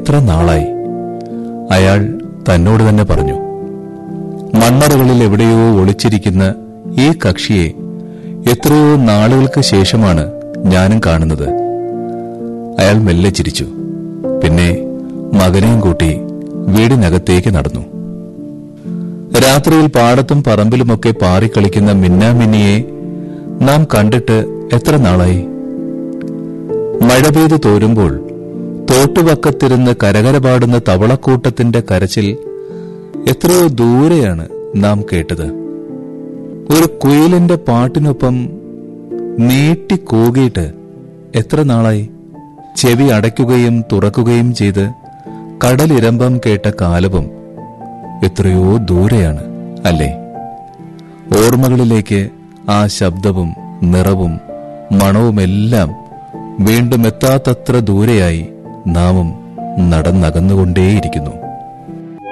എത്ര നാളായി അയാൾ തന്നോട് തന്നെ പറഞ്ഞു മണ്ണറകളിൽ എവിടെയോ ഒളിച്ചിരിക്കുന്ന ഈ കക്ഷിയെ എത്രയോ നാളുകൾക്ക് ശേഷമാണ് ഞാനും കാണുന്നത് അയാൾ മെല്ലെ ചിരിച്ചു പിന്നെ മകനെയും കൂട്ടി വീടിനകത്തേക്ക് നടന്നു രാത്രിയിൽ പാടത്തും പറമ്പിലുമൊക്കെ പാറിക്കളിക്കുന്ന മിന്നാമിന്നിയെ നാം കണ്ടിട്ട് എത്ര നാളായി മഴ പെയ്തു തോരുമ്പോൾ തോട്ടുപക്കത്തിരുന്ന് കരകര പാടുന്ന തവളക്കൂട്ടത്തിന്റെ കരച്ചിൽ എത്രയോ ദൂരെയാണ് നാം കേട്ടത് ഒരു കുയിലിന്റെ പാട്ടിനൊപ്പം നീട്ടി കൂകിയിട്ട് എത്ര നാളായി ചെവി അടയ്ക്കുകയും തുറക്കുകയും ചെയ്ത് കടലിരമ്പം കേട്ട കാലവും എത്രയോ ദൂരെയാണ് അല്ലേ ഓർമ്മകളിലേക്ക് ആ ശബ്ദവും നിറവും മണവുമെല്ലാം വീണ്ടും എത്താത്തത്ര ദൂരെയായി നാമും നടന്നകന്നുകൊണ്ടേയിരിക്കുന്നു